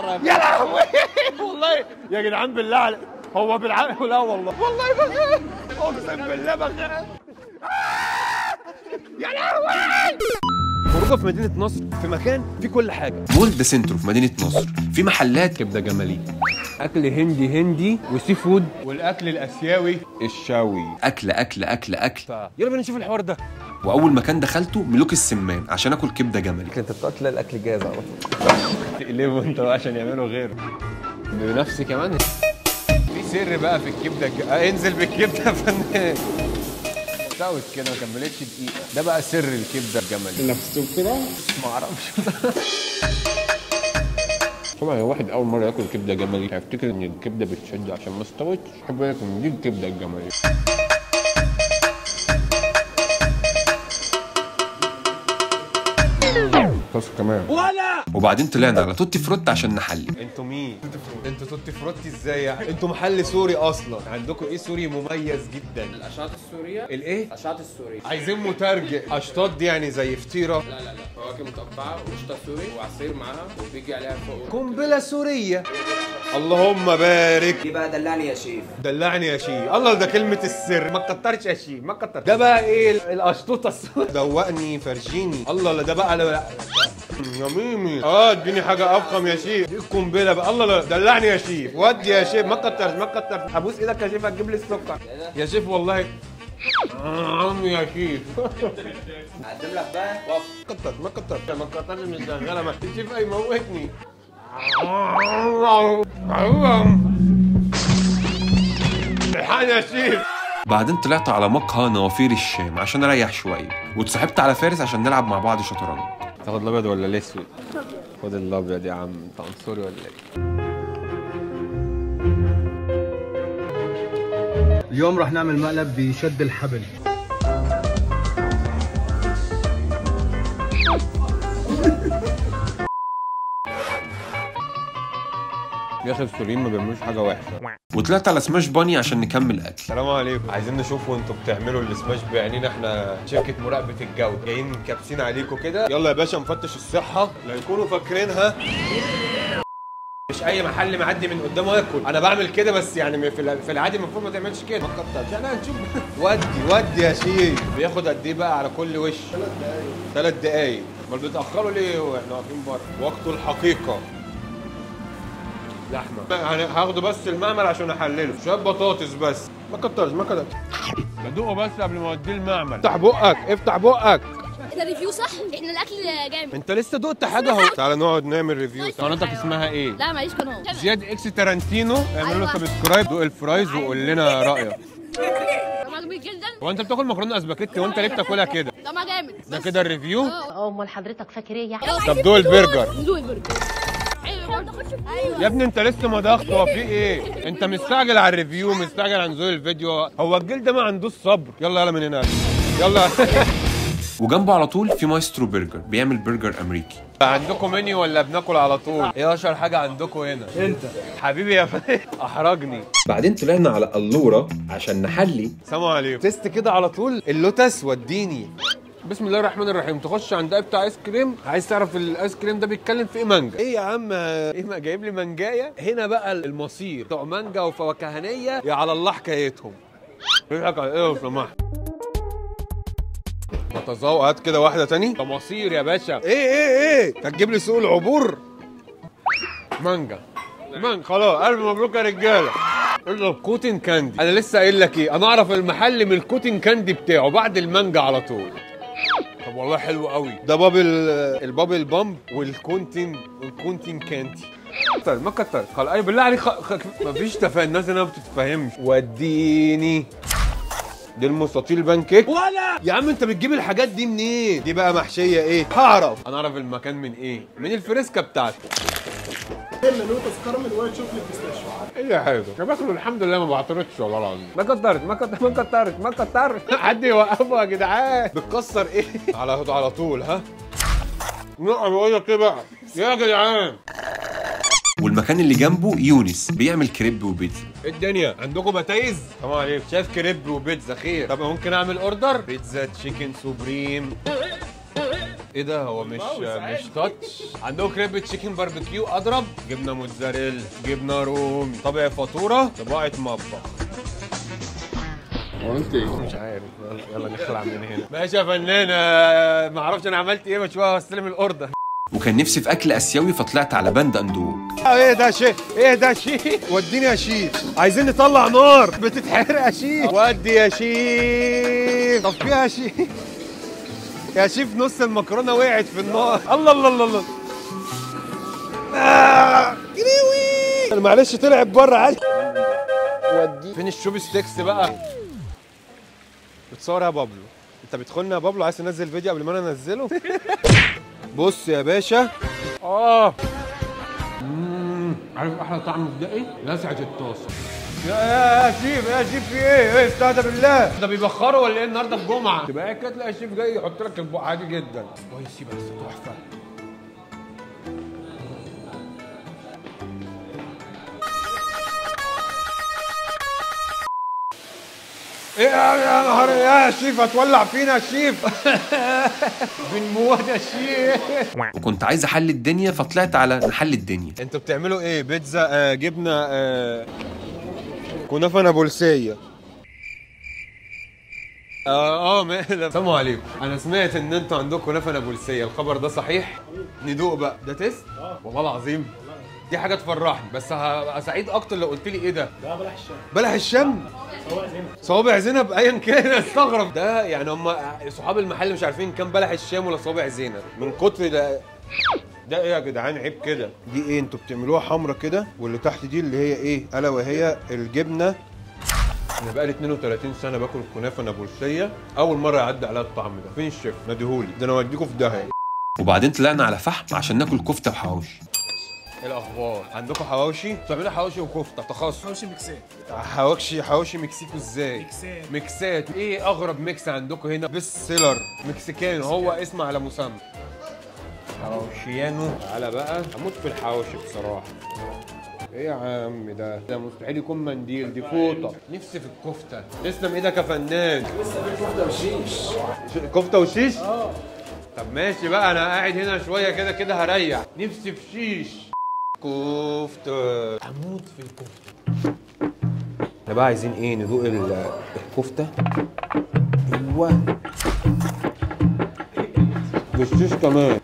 يا لهوي والله يا جدعان بالله عليك هو بالعقل لا والله والله بخاف اقسم بالله بخاف يا لهوي خروجه في مدينه نصر في مكان فيه كل حاجه مول ده سنترو في مدينه نصر في محلات كبده جمالي اكل هندي هندي وسي فود والاكل الاسيوي الشاوي اكل اكل اكل اكل يلا بينا نشوف الحوار ده واول مكان دخلته ملوك السمان عشان اكل كبده جملي انت بتاكل الاكل جاهز على طول تقلبه انت بقى عشان يعملوا غيره بنفسي كمان في سر بقى في الكبده الج... آه، انزل بالكبده يا فنان سوت كده ما كملتش دقيقه ده بقى سر الكبده الجملي نفسه بسرعة ما اعرفش طبعا لو واحد اول مره ياكل كبده جملي هيفتكر ان الكبده بتشد عشان ما استوتش خد بالك ان دي الكبده الجملي بس كمان وبعدين طلعنا على توتي فروت عشان نحلي انتوا مين؟ انتوا توتي فروتي ازاي يعني؟ انتوا محل سوري اصلا عندكم ايه سوري مميز جدا الاشعات السوريه الايه؟ الاشعات السوريه عايزين مترجم اشطاط دي يعني زي فطيره لا لا لا فواكه متقطعه وقشطه سوري وعصير معاها وبيجي عليها فوق قنبله سوريه اللهم بارك دي بقى دلعني يا شيف دلعني يا شيخ الله ده كلمة السر ما تكترش يا شيخ ما تكترش ده بقى ايه ال- القشطوطة السوداء دوقني فرجيني الله لا ده بقى لا لا يا ميمي اه اديني حاجة افخم يا شيف دي القنبلة بقى الله لا دلعني يا شيف ودي يا شيف ما تكترش ما تكترش ابوس ايدك يا شيف هتجيب لي السكر يا شيف والله عم يا شيف اقدم لك بقى ما كترش ما كترش ما كترش مش شغالة ما الشيف هيموتني الحقني يا شيف بعدين طلعت على مقهى نوافير الشام عشان اريح شويه واتصاحبت على فارس عشان نلعب مع بعض شطرنج تاخد الابيض ولا الاسود؟ خد الابيض يا عم انت عنصري ولا ايه؟ اليوم راح نعمل مقلب بشد الحبل يا اخي السوريين ما بيعملوش حاجه وحشه وطلعت على سماش باني عشان نكمل اكل السلام عليكم عايزين نشوف وانتوا بتعملوا السماش بعينينا احنا شركه مراقبه الجوده جايين كابسين عليكم كده يلا يا باشا نفتش الصحه لا يكونوا فاكرينها مش اي محل معدي من قدامه ياكل انا بعمل كده بس يعني في الع- في العادي المفروض ما تعملش كده ما تكترش يعني هنشوف ودي ودي يا شيخ بياخد قد ايه بقى على كل وش ثلاث دقايق ثلاث دقايق امال بيتاخروا ليه واحنا واقفين بره وقته الحقيقه لحمه يعني هاخده بس المعمل عشان احلله شويه بطاطس بس ما كترش ما كترش بدوقه بس قبل ما اوديه المعمل افتح بقك افتح بقك ده ريفيو صح احنا الاكل جامد انت لسه دقت حاجه اهو تعالى نقعد نعمل ريفيو قناتك اسمها ايه لا معيش قناه زياد اكس تارانتينو اعمل له أيوة. سبسكرايب دوق الفرايز وقول لنا رايك طعمها جميل جدا هو انت بتاكل مكرونه اسباجيتي وانت ليه بتاكلها كده طعمها جامد ده كده الريفيو امال حضرتك فاكر ايه يعني طب دوق البرجر ندوق البرجر ايوه برضه ايوه يا ابني انت لسه ما ضغط هو في ايه انت مستعجل على الريفيو مستعجل عن نزول الفيديو هو الجلد ده ما عندوش صبر يلا يلا من هنا يلا وجنبه على طول في مايسترو برجر بيعمل برجر امريكي عندكم منيو ولا بناكل على طول ايه اشهر حاجه عندكم هنا انت حبيبي يا فندم احرجني بعدين طلعنا على اللوره عشان نحلي سلام عليكم تيست كده على طول اللوتس وديني بسم الله الرحمن الرحيم تخش عند اي بتاع ايس كريم عايز تعرف الايس كريم ده بيتكلم في ايه مانجا ايه يا عم ايه ما جايب لي مانجايه هنا بقى المصير بتوع مانجا وفواكهانيه يا على الله حكايتهم بيضحك على ايه لو سمحت متذوق هات كده واحده تاني ده مصير يا باشا ايه ايه ايه هتجيب لي سوق العبور مانجا مانجا خلاص الف مبروك يا رجاله الا الكوتن كاندي انا لسه قايل لك ايه انا اعرف المحل من الكوتن كاندي بتاعه بعد المانجا على طول طب والله حلو قوي ده بابل البابل بامب والكونتين والكونتين كاندي كتر ما كتر خلاص اي بالله عليك خ... خ... مفيش تفاهم الناس هنا ما بتتفهمش وديني دي المستطيل بانكيك ولا يا عم انت بتجيب الحاجات دي منين دي بقى محشيه ايه هعرف انا اعرف المكان من ايه من الفريسكا بتاعته اي حاجه انا باكله الحمد لله ما بعترضش والله العظيم ما كترت ما كترت ما كترت ما كترت حد يوقفه يا جدعان بتكسر ايه على على طول ها نقع بقول لك ايه بقى يا جدعان والمكان اللي جنبه يونس بيعمل كريب وبيتزا ايه الدنيا عندكم بتايز طبعا عليك شايف كريب وبيتزا خير طب ممكن اعمل اوردر بيتزا تشيكن سوبريم ايه ده هو مش مش تاتش عندهم كريب تشيكن باربيكيو اضرب جبنه موتزاريلا جبنه رومي طبع فاتوره طباعه مطبخ وانت ايه؟ مش عارف يلا, يلا نخلع من هنا ماشي يا فنان آه، ما اعرفش انا عملت ايه بس شويه واستلم الاوردر وكان نفسي في اكل اسيوي فطلعت على بند اندوق ايه ده شيء ايه ده شيء وديني يا شيف عايزين نطلع نار بتتحرق يا شيف ودي يا شيف طب فيها يا شيف يا شيف نص المكرونه وقعت في النار الله الله الله الله آه، كريوي معلش طلعت بره عادي ودي فين الشوب ستيكس بقى بتصور يا بابلو انت بتدخلنا يا بابلو عايز تنزل فيديو قبل ما انا انزله بص يا باشا اه عارف احلى طعم في ده ايه؟ لسعه الطاسه يا يا شيف يا شيف في ايه؟ ايه استهدى بالله ده بيبخروا ولا ايه النهارده الجمعه؟ تبقى قاعد كده تلاقي الشيف جاي يحط لك البق عادي جدا سبايسي بس تحفه ايه يا يا نهار يا شيف هتولع فينا يا شيف بنموت يا شيف وكنت عايز احل الدنيا فطلعت على نحل الدنيا انتوا بتعملوا ايه بيتزا آه جبنه آه كنافه نابلسيه اه اه ما- السلام عليكم انا سمعت ان انتوا عندكم كنافه نابلسيه الخبر ده صحيح ندوق بقى ده تيست والله العظيم دي حاجه تفرحني بس هبقى سعيد اكتر لو قلت لي ايه ده ده بلح الشام بلح الشام صوابع زينب ايا كان استغرب ده يعني هم صحاب المحل مش عارفين كام بلح الشام ولا صوابع زينب من كتر ده ده ايه يا جدعان عيب كده دي ايه انتوا بتعملوها حمرا كده واللي تحت دي اللي هي ايه الا وهي الجبنه انا بقالي 32 سنه باكل كنافه نابلسيه اول مره يعدي عليا الطعم ده فين الشيف ناديهولي ده انا اوديكوا في داهيه وبعدين طلعنا على فحم عشان ناكل كفته وحواوشي ايه الاخبار عندكم حواوشي بتعملوا حواوشي وكفته تخصص حواوشي ميكسات حواوشي حواوشي مكسيكو ازاي ميكسات ميكسات ايه اغرب ميكس عندكم هنا بالسيلر مكسيكان هو اسم على مسمى حواوشيانو تعالى بقى هموت في الحواوشي بصراحه ايه يا عم ده ده مستحيل يكون منديل دي فوطه نفسي في الكفته تسلم ايدك يا فنان لسه في كفته وشيش كفته وشيش اه طب ماشي بقى انا قاعد هنا شويه كده كده هريح نفسي في شيش كفته هموت في الكفته احنا بقى عايزين ايه ندوق ال- الكفته ايوه بالشيش كمان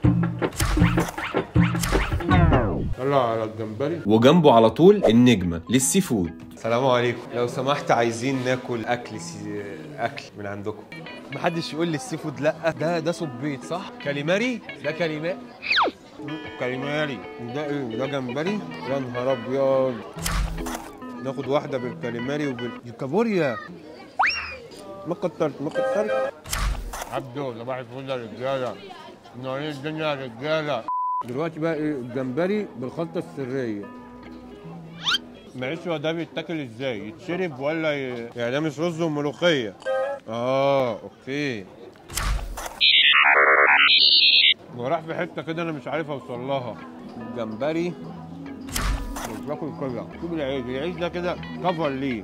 يلا على الجمبري وجنبه على طول النجمه للسي فود السلام عليكم لو سمحت عايزين ناكل اكل سي... اكل من عندكم محدش يقول لي السي فود لا ده ده صبيط صح كاليماري ده كاليماري كاليماري ده ايه ده جمبري يا نهار ابيض ناخد واحده بالكاليماري وبالكابوريا ما كترت ما كترت عبده صباح الفل يا رجاله منورين الدنيا يا رجاله دلوقتي بقى ايه الجمبري بالخلطه السريه معلش هو ده بيتاكل ازاي؟ يتشرب ولا ي... يعني ده مش رز وملوخية اه اوكي هو راح في حتة كده انا مش عارف اوصل لها جمبري مش باكل كده شوف العيش العيش ده كده كفر ليه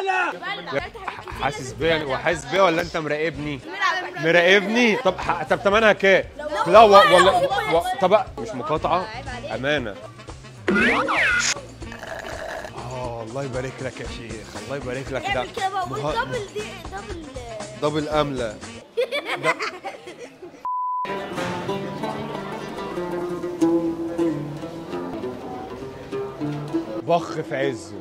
حاسس بيا وحاسس بيا ولا انت مراقبني؟ مراقبني؟ طب ح... طب تمنها كام؟ لا و... ولا و... طب مش مقاطعة أمانة اه الله يبارك لك يا شيخ الله يبارك لك ده اعمل كده بقى مه- دبل دي دبل دبل أملة ده- بخ في عزه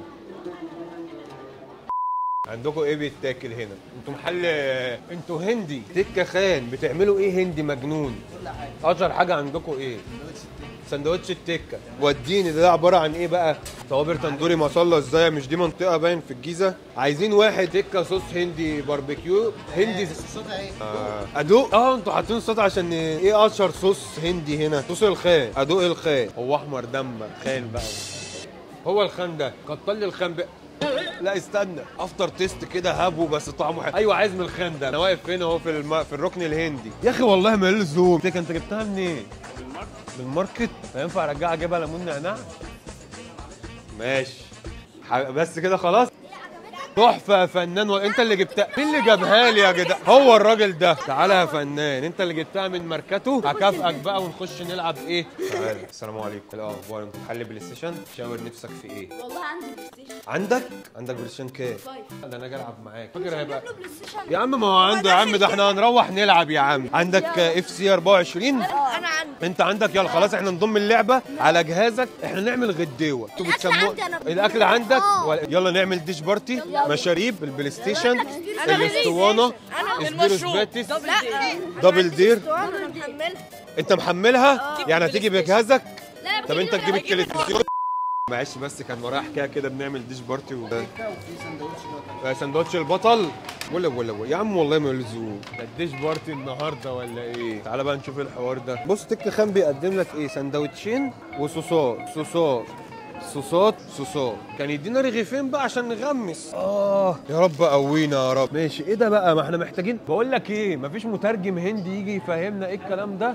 عندكم ايه بيتاكل هنا؟ انتوا محل انتوا هندي تكه خان بتعملوا ايه هندي مجنون؟ اشهر حاجه عندكم ايه؟ سندوتش التكه وديني ده, ده عباره عن ايه بقى؟ صوابر تندوري مصلى ازاي مش دي منطقه باين في الجيزه؟ عايزين واحد تكه صوص هندي باربيكيو هندي آه. ادوق اه انتوا حاطين صوت عشان ايه اشهر صوص هندي هنا؟ صوص الخان ادوق الخان هو احمر دمك خان بقى هو الخان ده كتر لي الخان بقى لا استنى افتر تيست كده هابو بس طعمه حلو ايوه عايز من الخان ده انا واقف هنا اهو في الم... في الركن الهندي يا اخي والله ما لزوم انت انت جبتها منين؟ من الماركت ما ينفع ارجعها اجيبها ليمون نعناع ماشي ح- بس كده خلاص تحفه يا فنان انت اللي جبتها مين اللي جابها لي يا جدع هو الراجل ده تعالى يا فنان انت اللي جبتها من ماركته هكافئك بقى ونخش نلعب ايه تعالى السلام عليكم إيه الاخبار انت محل بلاي ستيشن شاور نفسك في ايه والله عندي بلاي ستيشن عندك عندك بلاي ستيشن كام فايف ده انا اجي العب معاك فاكر هيبقى بلاي ستيشن يا عم ما هو عنده يا عم ده احنا هنروح نلعب يا عم عندك اف سي 24 انا عندي انت عندك يلا خلاص احنا نضم اللعبه على جهازك احنا نعمل غديوه انتوا الأكل بتسموه عندي أنا. الاكل عندك آه. ولا- يلا نعمل ديش بارتي مشاريب بالبلاي ستيشن أنا الاسطوانه اسبيروس باتيس دبل دير انا محملها انت محملها يعني هتيجي بجهازك لا طب انت تجيب التلفزيون معلش بس كان ورايا حكايه كده بنعمل ديش بارتي و... آه، سندوتش البطل ولا ولا ولا. يا عم والله ما يلزوم ده الديش بارتي النهارده ولا ايه تعالى بقى نشوف الحوار ده بص تك خان بيقدم لك ايه سندوتشين وصوصات صوصات صوصات صوصات كان يدينا رغيفين بقى عشان نغمس اه يا رب قوينا يا رب ماشي ايه ده بقى ما احنا محتاجين بقول لك ايه مفيش مترجم هندي يجي يفهمنا ايه الكلام ده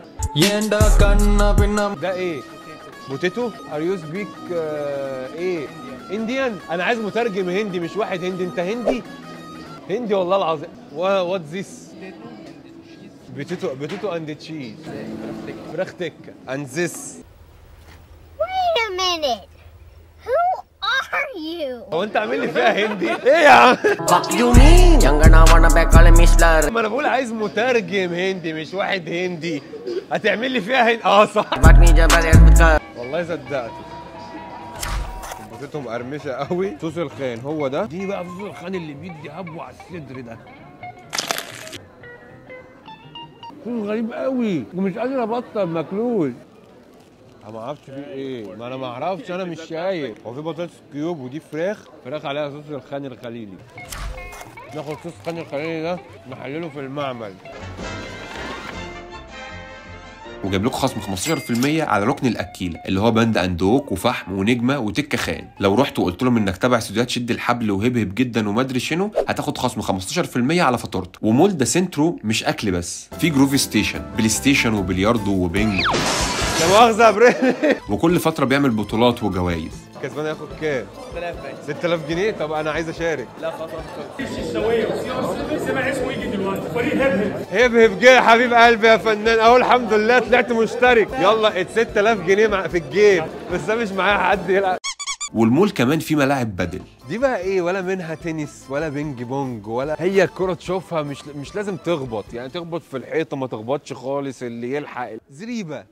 ده ايه بوتيتو ار يو سبيك ايه انديان انا عايز مترجم هندي مش واحد هندي انت هندي هندي والله العظيم وات ذيس بوتيتو بوتيتو اند تشيز فراخ تكه اند ذيس Wait a minute. Who are you? هو انت عامل لي فيها هندي ايه يا عم Fuck you mean? Younger now wanna back calling me slur. ما انا بقول عايز مترجم هندي مش واحد هندي هتعمل لي فيها هندي اه صح Back me جبل يثبت والله صدقت بوتيتو مقرمشه قوي صوص الخان هو ده دي بقى صوص الخان اللي بيدي هبو على الصدر ده صوص غريب قوي ومش قادر ابطل ماكلوش انا ما اعرفش فيه ايه ما انا ما اعرفش انا مش شايف هو في بطاطس كيوب ودي فراخ فراخ عليها صوص الخان الخليلي ناخد صوص الخان الخليلي ده نحلله في المعمل وجايب لكم خصم 15% على ركن الاكيله اللي هو بند اندوك وفحم ونجمه وتكه خان لو رحت وقلت لهم انك تابع استوديوهات شد الحبل وهبهب جدا وما ادري شنو هتاخد خصم 15% على فاتورتك ومول ده سنترو مش اكل بس في جروفي ستيشن بلاي ستيشن وبلياردو وبينج لا مؤاخذه يا برنس وكل فتره بيعمل بطولات وجوائز كسبان ياخد كام 6000 جنيه طب انا عايز اشارك هب هب جه يا حبيب قلبي يا فنان اهو الحمد لله طلعت مشترك يلا ال 6000 جنيه مع في الجيب بس انا مش معايا حد يلعب والمول كمان فيه ملاعب بدل دي بقى ايه ولا منها تنس ولا بينج بونج ولا هي الكرة تشوفها مش مش لازم تخبط يعني تخبط في الحيطة ما تخبطش خالص اللي يلحق زريبة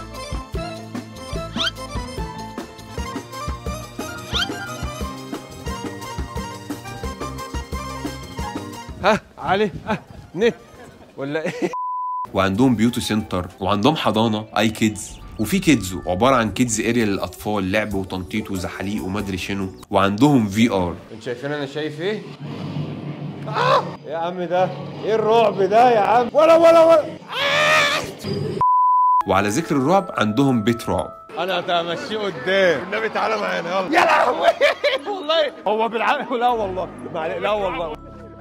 ها علي ها نت ولا ايه وعندهم بيوتي سنتر وعندهم حضانه اي كيدز وفي كيدزو عباره عن كيدز اريا للاطفال لعب وتنطيط وزحاليق ومدري شنو وعندهم في ار انت شايفين انا شايف ايه؟ آه! يا عم ده ايه الرعب ده يا عم ولا ولا ولا وعلى ذكر الرعب عندهم بيت رعب انا همشيه قدام النبي تعالى معانا يلا يا لهوي والله هو بالعقل لا والله معلش لا والله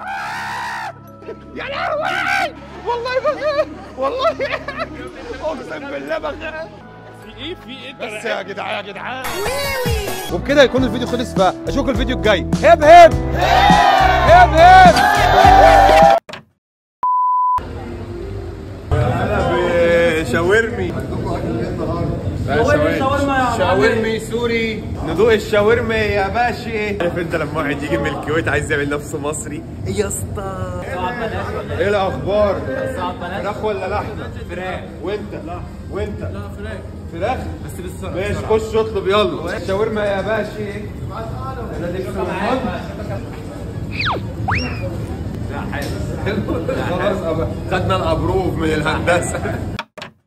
يا لهوي والله بخاف والله اقسم بالله بخاف في ايه في ايه بس يا جدعان يا جدعان وبكده يكون الفيديو خلص بقى اشوفكم الفيديو الجاي هب هب هب هب شاورمي شاورمي سوري ندوق الشاورمي يا باشا عارف انت لما واحد يجي من الكويت عايز يعمل نفسه مصري يا اسطى ايه الاخبار فراخ ولا لحمه فراخ وانت لا وانت لا فراخ فراخ بس بالصراحه ماشي خش اطلب يلا شاورما يا باشا انا دي خلاص خدنا الابروف من الهندسه